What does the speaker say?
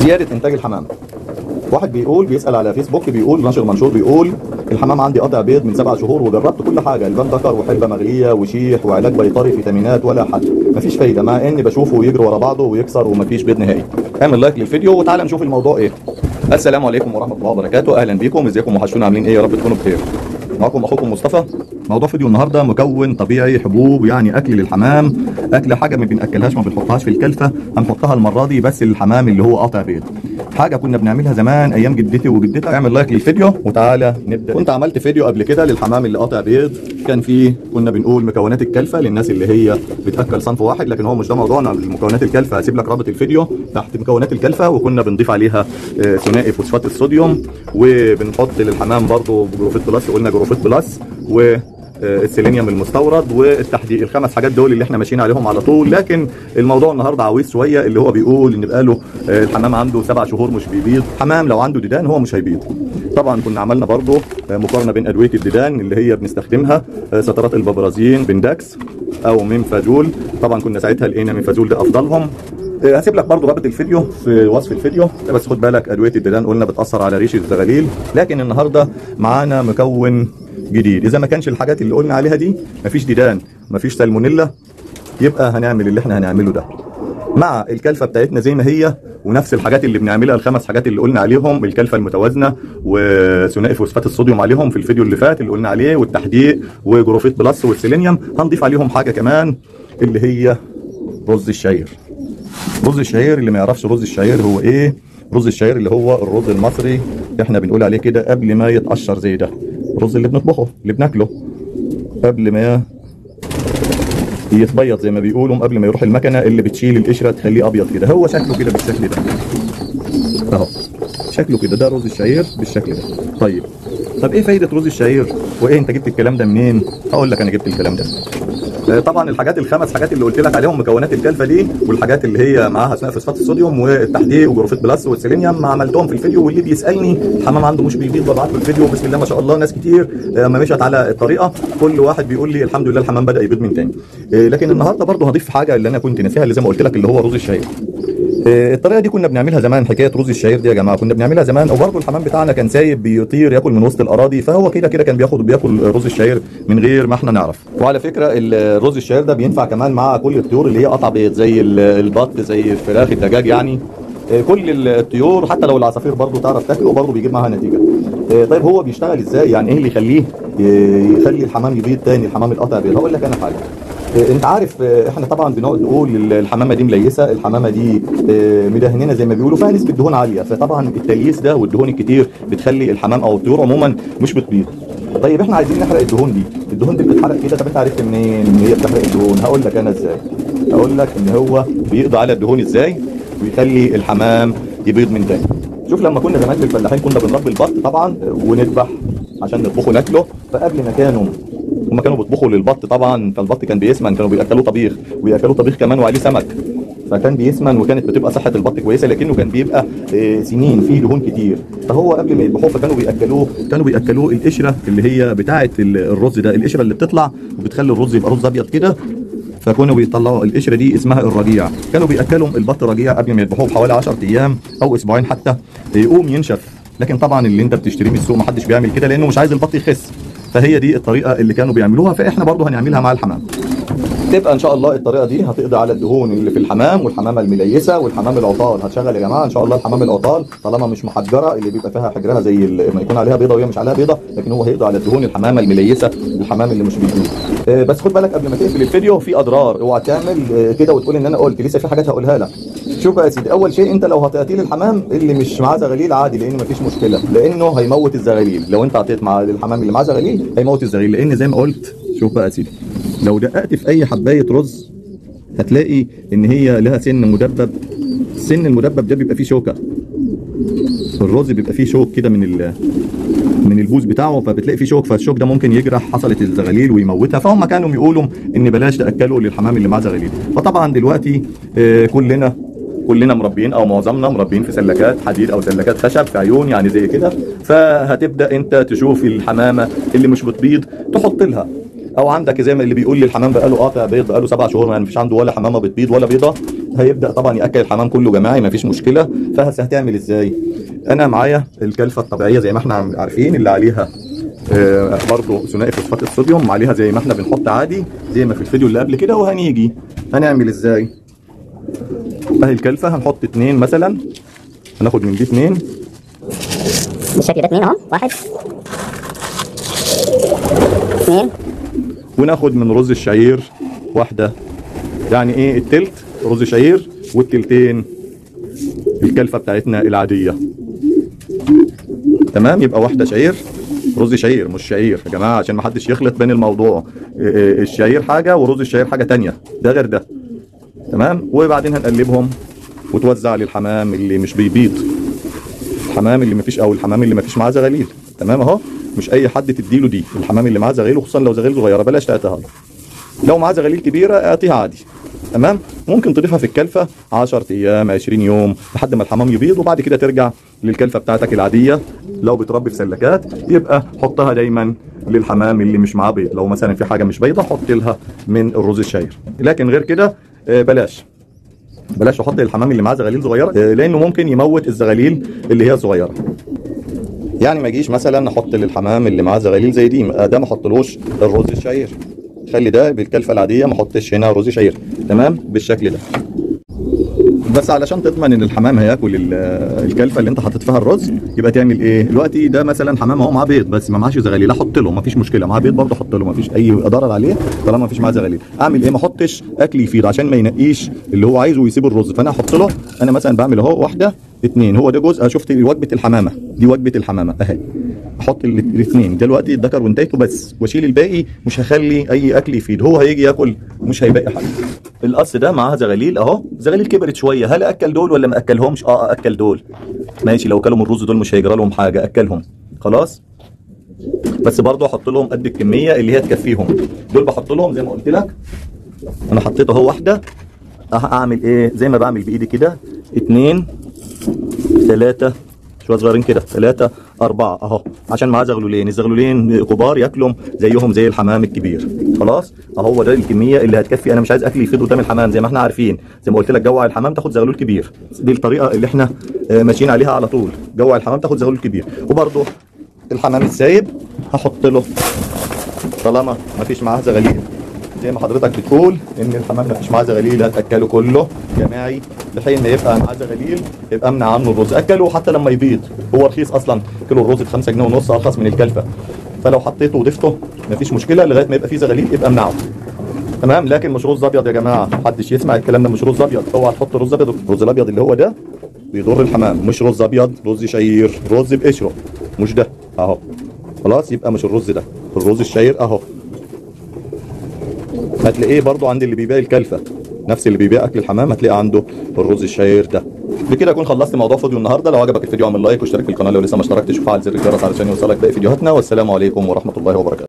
زياده انتاج الحمام واحد بيقول بيسال على فيسبوك بيقول نشر منشور بيقول الحمام عندي قطع بيض من سبع شهور وجربت كل حاجه البان ذكر وحلبه مغليه وشيح وعلاج بيطري فيتامينات ولا حل مفيش فايده مع اني بشوفه يجري ورا بعضه ويكسر ومفيش بيض نهائي اعمل لايك للفيديو وتعالى نشوف الموضوع ايه السلام عليكم ورحمه الله وبركاته اهلا بيكم ازيكم وحشونا عاملين ايه يا رب تكونوا بخير معكم اخوكم مصطفى موضوع فيديو النهارده مكون طبيعي حبوب يعني اكل للحمام اكل حاجه ما بناكلهاش ما بنحطهاش في الكلفه هنحطها المره دي بس للحمام اللي هو قاطع بيض حاجه كنا بنعملها زمان ايام جدتي وجدتها اعمل لايك للفيديو وتعالى نبدا كنت عملت فيديو قبل كده للحمام اللي قاطع بيض كان فيه كنا بنقول مكونات الكلفه للناس اللي هي بتاكل صنف واحد لكن هو مش ده موضوعنا مكونات الكلفه هسيب لك رابط الفيديو تحت مكونات الكلفه وكنا بنضيف عليها آه، ثنائي فوسفات الصوديوم وبنحط للحمام برضو جروفيت بلس قلنا جروفيت بلس و السيلينيوم المستورد والتحديق الخمس حاجات دول اللي احنا ماشيين عليهم على طول لكن الموضوع النهارده عويص شويه اللي هو بيقول ان بقاله آه، الحمام عنده سبع شهور مش بيبيض حمام لو عنده ديدان هو مش هيبيض طبعا كنا عملنا برضه آه، مقارنه بين ادويه الديدان اللي هي بنستخدمها آه، سترات البابرازين بنداكس او مينفازول طبعا كنا ساعتها لقينا مينفازول ده افضلهم آه، هسيب لك برضو رابط الفيديو في وصف الفيديو بس خد بالك ادويه الديدان قلنا بتاثر على ريش الزغاليل لكن النهارده معانا مكون جديد اذا ما كانش الحاجات اللي قلنا عليها دي مفيش ديدان مفيش سالمونيلا يبقى هنعمل اللي احنا هنعمله ده مع الكلفه بتاعتنا زي ما هي ونفس الحاجات اللي بنعملها الخمس حاجات اللي قلنا عليهم الكلفه المتوازنه وثنائي فوسفات الصوديوم عليهم في الفيديو اللي فات اللي قلنا عليه والتحديق وجروفيت بلس والسيلينيوم هنضيف عليهم حاجه كمان اللي هي رز الشعير رز الشعير اللي ما يعرفش رز الشعير هو ايه رز الشعير اللي هو الرز المصري احنا بنقول عليه كده قبل ما يتقشر زي ده الرز اللي بنطبخه اللي بناكله قبل ما يتبيض زي ما بيقولوا قبل ما يروح المكنه اللي بتشيل القشره تخليه ابيض كده هو شكله كده بالشكل ده اهو شكله كده ده رز الشعير بالشكل ده طيب طب ايه فايده رز الشعير وايه انت جبت الكلام ده منين هقول لك انا جبت الكلام ده آه، طبعا الحاجات الخمس حاجات اللي قلت لك عليهم مكونات الكلفه دي والحاجات اللي هي معاها ثنائي فوسفات الصوديوم والتحديق وجروفيت بلس والسيلينيوم ما عملتهم في الفيديو واللي بيسالني الحمام عنده مش بيبيض ببعت له الفيديو بسم الله ما شاء الله ناس كتير آه، ما مشت على الطريقه كل واحد بيقول لي الحمد لله الحمام بدا يبيض من تاني آه، لكن النهارده برضه هضيف حاجه اللي انا كنت ناسيها اللي زي ما قلت لك اللي هو رز الشعير آه، الطريقه دي كنا بنعملها زمان حكايه رز الشعير دي يا جماعه كنا بنعملها زمان وبرضه الحمام بتاعنا كان سايب بيطير ياكل من وسط الاراضي فهو كده كده كان بياخد بياكل رز الشعير من غير ما احنا نعرف وعلى فكره الرز الشعير ده بينفع كمان مع كل الطيور اللي هي قطع بيض زي ال- البط زي الفراخ الدجاج يعني آه، كل الطيور حتى لو العصافير برضه تعرف تاكله برضه بيجيب معاها نتيجه آه، طيب هو بيشتغل ازاي يعني ايه اللي يخليه آه، يخلي الحمام يبيض تاني الحمام القطع بيض هقول لك انا حاجه آه، انت عارف آه، احنا طبعا بنقعد نقول ال- الحمامه دي مليسه الحمامه دي آه، مدهننه زي ما بيقولوا فيها نسبه دهون عاليه فطبعا التلييس ده والدهون الكتير بتخلي الحمام او الطيور عموما مش بتبيض طيب احنا عايزين نحرق الدهون دي الدهون دي بتتحرق كده طب انت عرفت منين ان هي بتحرق الدهون هقول لك انا ازاي هقول لك ان هو بيقضي على الدهون ازاي ويخلي الحمام يبيض من تاني شوف لما كنا زمان في الفلاحين كنا بنربي البط طبعا ونذبح عشان نطبخه ناكله فقبل ما كانوا هما كانوا بيطبخوا للبط طبعا فالبط كان بيسمن كانوا بياكلوه طبيخ وياكلوه طبيخ كمان وعليه سمك فكان بيسمن وكانت بتبقى صحه البط كويسه لكنه كان بيبقى آه، سنين فيه دهون كتير فهو قبل ما يذبحوه فكانوا بياكلوه كانوا بياكلوه القشره اللي هي بتاعه ال- الرز ده القشره اللي بتطلع وبتخلي الرز يبقى رز ابيض كده فكانوا بيطلعوا القشره دي اسمها الرجيع كانوا بياكلهم البط رجيع قبل ما يذبحوه بحوالي 10 ايام او اسبوعين حتى يقوم ينشف لكن طبعا اللي انت بتشتريه من السوق محدش بيعمل كده لانه مش عايز البط يخس فهي دي الطريقه اللي كانوا بيعملوها فاحنا برضه هنعملها مع الحمام تبقى ان شاء الله الطريقه دي هتقضي على الدهون اللي في الحمام والحمامه المليسه والحمام العطال هتشغل يا جماعه ان شاء الله الحمام العطال طالما مش محجره اللي بيبقى فيها حجرها زي ال- ما يكون عليها بيضه وهي مش عليها بيضه لكن هو هيقضي على الدهون الحمامه المليسه الحمام اللي مش بيبيض آه، بس خد بالك قبل ما تقفل الفيديو في اضرار اوعى تعمل آه، كده وتقول ان انا قلت لسه في حاجات هقولها لك شوف بقى يا سيدي اول شيء انت لو هتعطيه للحمام اللي مش معاه زغاليل عادي لان مفيش مشكله لانه هيموت الزغاليل لو انت عطيت مع الحمام اللي معاه زغاليل هيموت الزغاليل لان زي ما قلت شوف بقى يا سيدي لو دققت في اي حبايه رز هتلاقي ان هي لها سن مدبب السن المدبب ده بيبقى فيه شوكه الرز بيبقى فيه شوك كده من ال من البوز بتاعه فبتلاقي فيه شوك فالشوك ده ممكن يجرح حصلت الزغاليل ويموتها فهم كانوا يقولوا ان بلاش تاكلوا للحمام اللي معاه زغاليل فطبعا دلوقتي آه، كلنا كلنا مربيين او معظمنا مربيين في سلكات حديد او سلكات خشب في عيون يعني زي كده فهتبدا انت تشوف الحمامه اللي مش بتبيض تحط لها او عندك زي ما اللي بيقول لي الحمام بقاله قاطع بيض بقاله سبع شهور ما فيش عنده ولا حمامه بتبيض ولا بيضه هيبدا طبعا ياكل الحمام كله جماعي مفيش مشكله فهس هتعمل ازاي انا معايا الكلفه الطبيعيه زي ما احنا عارفين اللي عليها آه، برضو ثنائي فوسفات الصوديوم عليها زي ما احنا بنحط عادي زي ما في الفيديو اللي قبل كده وهنيجي هنعمل ازاي اهي الكلفه هنحط اتنين مثلا هناخد من دي اتنين بالشكل ده اتنين اهو واحد اتنين وناخد من رز الشعير واحدة يعني ايه التلت رز شعير والتلتين الكلفة بتاعتنا العادية تمام يبقى واحدة شعير رز شعير مش شعير يا جماعة عشان ما حدش يخلط بين الموضوع إيه إيه الشعير حاجة ورز الشعير حاجة تانية ده غير ده تمام وبعدين هنقلبهم وتوزع للحمام اللي مش بيبيض الحمام اللي مفيش او الحمام اللي مفيش معاه زغاليل تمام اهو مش اي حد تديله دي الحمام اللي معاه زغاليل خصوصا لو زغاليل صغيره بلاش تعطيها له لو معاه زغاليل كبيره اعطيها عادي تمام ممكن تضيفها في الكلفه 10 ايام 20 يوم لحد ما الحمام يبيض وبعد كده ترجع للكلفه بتاعتك العاديه لو بتربي في سلكات يبقى حطها دايما للحمام اللي مش معاه بيض لو مثلا في حاجه مش بيضه حط لها من الرز الشعير لكن غير كده آه، بلاش بلاش احط الحمام اللي معاه زغاليل صغيره آه، لانه ممكن يموت الزغاليل اللي هي صغيره يعني ما اجيش مثلا احط للحمام اللي معاه زغاليل زي دي آه، ده ما احطلوش الرز الشعير خلي ده بالكلفه العاديه ما احطش هنا رز شعير تمام بالشكل ده بس علشان تضمن ان الحمام هياكل ال- الكلفه اللي انت حاطط فيها الرز يبقى تعمل ايه دلوقتي ده مثلا حمام اهو معاه بيض بس ما معاش زغاليل احط له مفيش مشكله معاه بيض برضه احط له مفيش اي ضرر عليه طالما مفيش معاه زغاليل اعمل ايه ما احطش اكل يفيض عشان ما ينقيش اللي هو عايزه ويسيب الرز فانا احط له انا مثلا بعمل اهو واحده اتنين هو ده جزء شفت وجبه الحمامه دي وجبه الحمامه اهي احط ال- الاثنين دلوقتي الذكر وانتهيته بس واشيل الباقي مش هخلي اي اكل يفيد هو هيجي ياكل مش هيبقى حاجه القص ده معاها زغاليل اهو زغاليل كبرت شويه هل اكل دول ولا ما اكلهمش اه اكل دول ماشي لو كلوا من الرز دول مش هيجرى لهم حاجه اكلهم خلاص بس برضه احط لهم قد الكميه اللي هي تكفيهم دول بحط لهم زي ما قلت لك انا حطيت اهو واحده أه اعمل ايه زي ما بعمل بايدي كده اتنين ثلاثة شوية صغيرين كده ثلاثة أربعة أهو عشان معاه زغلولين الزغلولين كبار ياكلهم زيهم زي الحمام الكبير خلاص أهو ده الكمية اللي هتكفي أنا مش عايز أكل يفيض قدام الحمام زي ما احنا عارفين زي ما قلت لك جوع الحمام تاخد زغلول كبير دي الطريقة اللي احنا آه، ماشيين عليها على طول جوع الحمام تاخد زغلول كبير وبرضه الحمام السايب هحط له طالما مفيش معاه زغاليل زي ما حضرتك بتقول ان الحمام مفيش معاه زغاليل هتاكله كله جماعي لحين ما يبقى معاه زغاليل يبقى امنع عنه الرز اكله حتى لما يبيض هو رخيص اصلا كيلو الرز ب 5 جنيه ونص ارخص من الكلفه فلو حطيته وضفته مفيش مشكله لغايه ما يبقى فيه زغاليل يبقى امنعه تمام لكن مش رز ابيض يا جماعه محدش يسمع الكلام ده مش رز ابيض اوعى تحط رز ابيض الرز الابيض اللي هو ده بيضر الحمام مش رز ابيض رز شعير رز بقشره مش ده اهو خلاص يبقى مش الرز ده الرز الشعير اهو هتلاقيه برضو عند اللي بيبيع الكلفة نفس اللي بيبيع اكل الحمام هتلاقي عنده الرز الشعير ده بكده اكون خلصت موضوع فيديو النهارده لو عجبك الفيديو اعمل لايك واشترك في القناه لو لسه ما اشتركتش وفعل زر الجرس علشان يوصلك باقي فيديوهاتنا والسلام عليكم ورحمه الله وبركاته